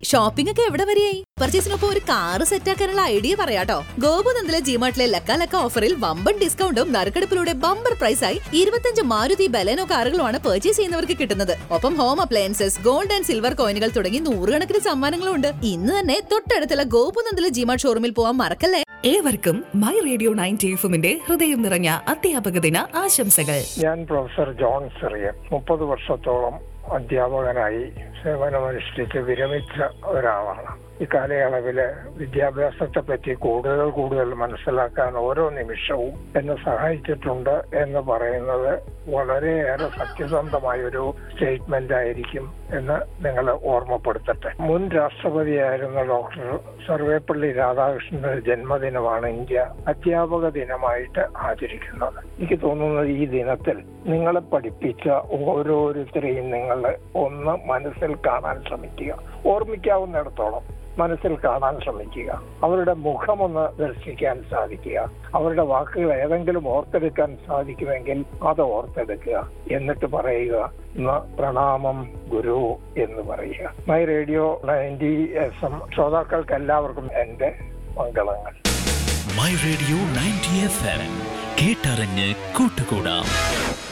shopping ഒക്കെ എവിടെ വരെയായി പർച്ചേസിനൊപ്പം ഒരു കാറ് സെറ്റാക്കാനുള്ള ഐഡിയ പറയാട്ടോ ഗോപുനന്ദിലെ ജിമാർട്ടിലെ ലക്ക ലക്ക ഓഫറിൽ വമ്പൻ ഡിസ്കൗണ്ടും നറുക്കെടുപ്പിലൂടെ ബമ്പർ പ്രൈസായി ഇരുപത്തഞ്ച് മാരുതി ബലേനോ കാറുകളുമാണ് പർച്ചേസ് ചെയ്യുന്നവർക്ക് കിട്ടുന്നത് ഒപ്പം home appliances gold and silver കോയിനുകൾ തുടങ്ങി നൂറുകണക്കിന് സമ്മാനങ്ങളും ഉണ്ട് ഇന്ന് തന്നെ തൊട്ടടുത്തുള്ള ഗോപുനന്ദിലെ ജിമാർട്ട് ഷോറൂമിൽ പോവാൻ മറക്കല്ലേ ഏവർക്കും മൈ റേഡിയോ നയൻറ്റി എഫിന്റെ ഹൃദയം നിറഞ്ഞ അധ്യാപക ദിന ആശംസകൾ ഞാൻ പ്രൊഫസർ ജോൺ സിറിയൻ മുപ്പത് വർഷത്തോളം അധ്യാപകനായി സേവനമനുഷ്ഠിച്ച് വിരമിച്ച ഒരാളാണ് ഈ കാലയളവില് വിദ്യാഭ്യാസത്തെ പറ്റി കൂടുതൽ കൂടുതൽ മനസ്സിലാക്കാൻ ഓരോ നിമിഷവും എന്നെ സഹായിച്ചിട്ടുണ്ട് എന്ന് പറയുന്നത് വളരെയേറെ സത്യസന്ധമായ ഒരു സ്റ്റേറ്റ്മെന്റ് ആയിരിക്കും എന്ന് നിങ്ങൾ ഓർമ്മപ്പെടുത്തട്ടെ മുൻ രാഷ്ട്രപതിയായിരുന്ന ഡോക്ടർ സർവേപ്പള്ളി രാധാകൃഷ്ണന്റെ ജന്മദിനമാണ് ഇന്ത്യ അധ്യാപക ദിനമായിട്ട് ആചരിക്കുന്നത് എനിക്ക് തോന്നുന്നത് ഈ ദിനത്തിൽ നിങ്ങളെ പഠിപ്പിച്ച ഓരോരുത്തരെയും നിങ്ങൾ ഒന്ന് മനസ്സിൽ കാണാൻ ശ്രമിക്കുക ഓർമ്മിക്കാവുന്നിടത്തോളം മനസ്സിൽ കാണാൻ ശ്രമിക്കുക അവരുടെ മുഖമൊന്ന് ദർശിക്കാൻ സാധിക്കുക അവരുടെ വാക്കുകൾ ഏതെങ്കിലും ഓർത്തെടുക്കാൻ സാധിക്കുമെങ്കിൽ അത് ഓർത്തെടുക്കുക എന്നിട്ട് പറയുക "ന- പ്രണാമം ഗുരു എന്ന് പറയുക my radio ninety S M ശ്രോതാക്കൾക്ക് എല്ലാവർക്കും എന്റെ മംഗളങ്ങൾ my radio ninety F M കേട്ടറിഞ്ഞ് കൂട്ടുകൂടാം